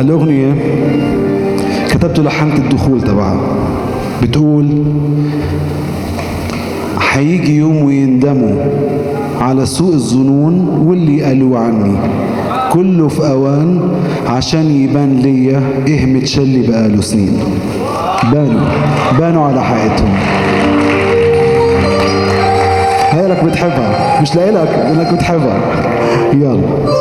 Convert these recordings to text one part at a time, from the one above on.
هالأغنية كتبت لحنت الدخول تبعها بتقول حيجي يوم ويندموا على سوء الظنون واللي قالوا عني كله في اوان عشان يبان ليا ايه متشلي بقاله سنين بانوا بانوا على حقيقتهم هي لك بتحبها مش لك انك بتحبها يلا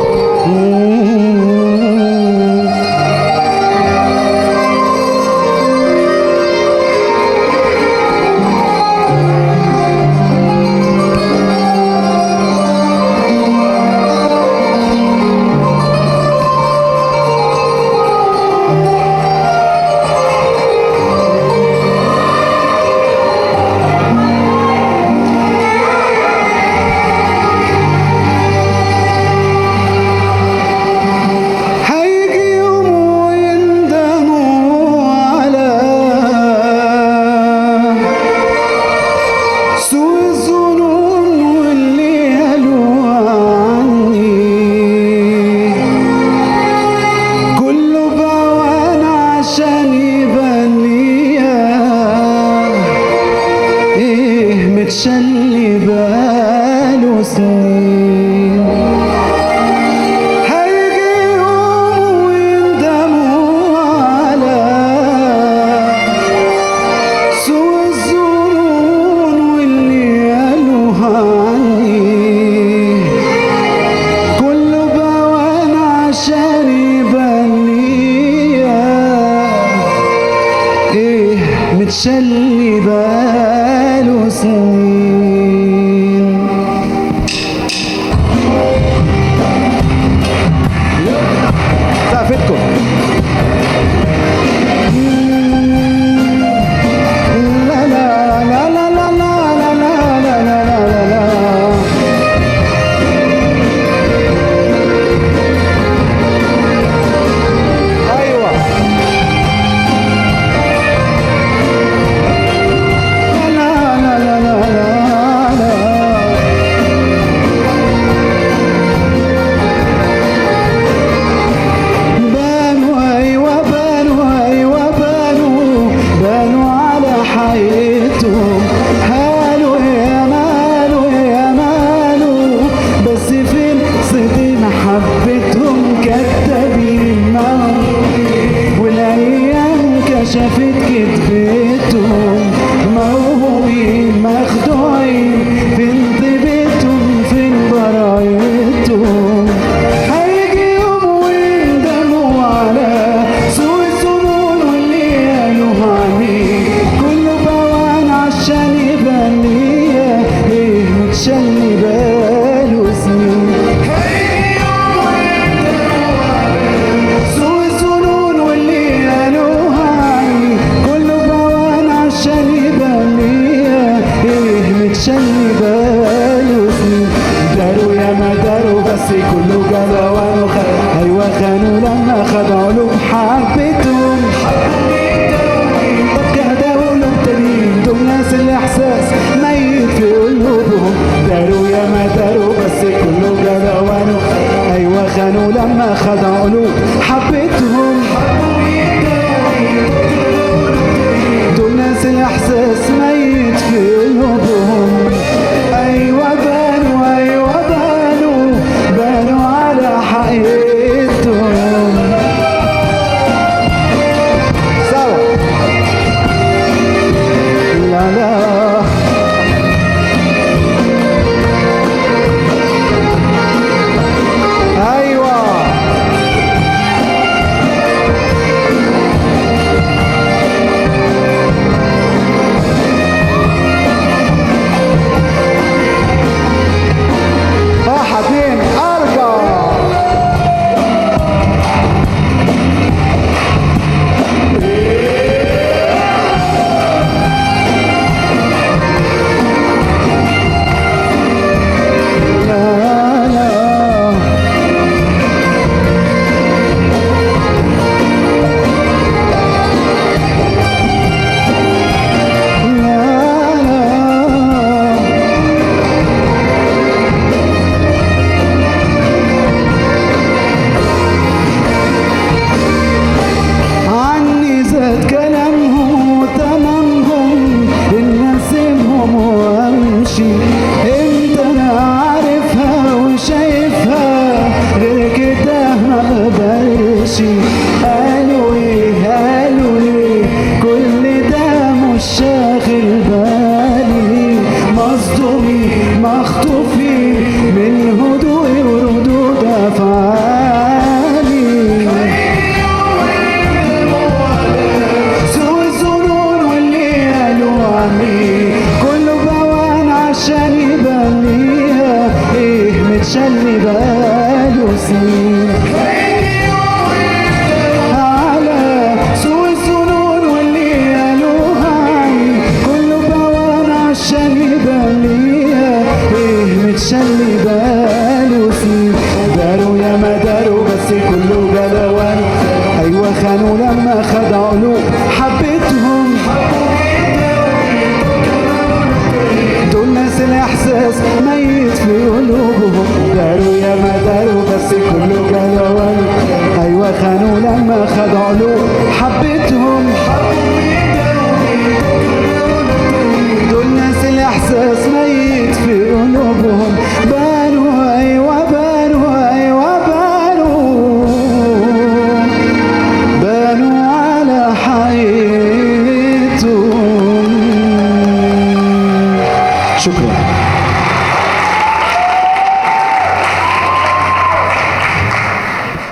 هيجي يوم ويندموا على سوء الظنون واللي قالوا عني كله بوان عشان يبان ليا ايه متشلي باله سنين هيجي يوم ويندموا على سوء الظنون واللي قالوا عني كله بوان عشان يبان ليا ايه متشلي باله سنين سقفتكم لا لا لا لا لا لا لا لا لا لا لا لا ايوه لا لا لا لا لا لا بانوا ايوه بانوا ايوه بانوا بانوا على حياتهم هالوا يا مالوا يا مالوا بس فين صدق محبتهم كدابين والايام كشفت كذبتهم موهومين مخدوعين فين طيبتهم فين برايتهم هيجي يوم ويندموا على سوء الظنون واللي قالوا عني كله بوان عشان يبان ليا ايه متشلي باله سنين هيجي يوم ويندموا على سوء الظنون واللي قالوا عني كله بوان عشان يبان ليا ايه متشلي باله سنين داروا يا ما داروا بس كله جلوان وخد ايوه خانوا لما خدوا علوم حبيتهم طب كهدوا لهم تانيين دول ناس الاحساس ميت في قلوبهم داروا يا ما داروا بس كله جلوان وخد ايوه خانوا لما خدوا علوم حبيتهم دول ناس الاحساس ميت في قلوبهم ايوه بانوا ايوه بانوا بانوا على حقيقتهم سوا لا لا ايوه شي قالوا ايه قالوا ليه كل ده مش شاغل بالي مصدومين مخطوفين من هدوء وردود افعالي سوء الظنون واللي قالوا عني كله بوان عشان يبان ليها ايه متشلي بقاله سنين على سوء الظنون واللي قالوا عني كله بوان عشان يبان ليها ايه متشلي بقاله سنين داروا يا ما داروا بس كله جلوان ايوه خانوا لما خدعوا قلوب حبيتهم دول ناس الاحساس ميت في قلوبهم داروا يا ما داروا بس كله جلوان ايوه خانوا لما خدعوا قلوب حبيتهم دول ناس الاحساس ميت في قلوبهم بانوا ايوه بانوا ايوه بانوا بانوا على حقيقة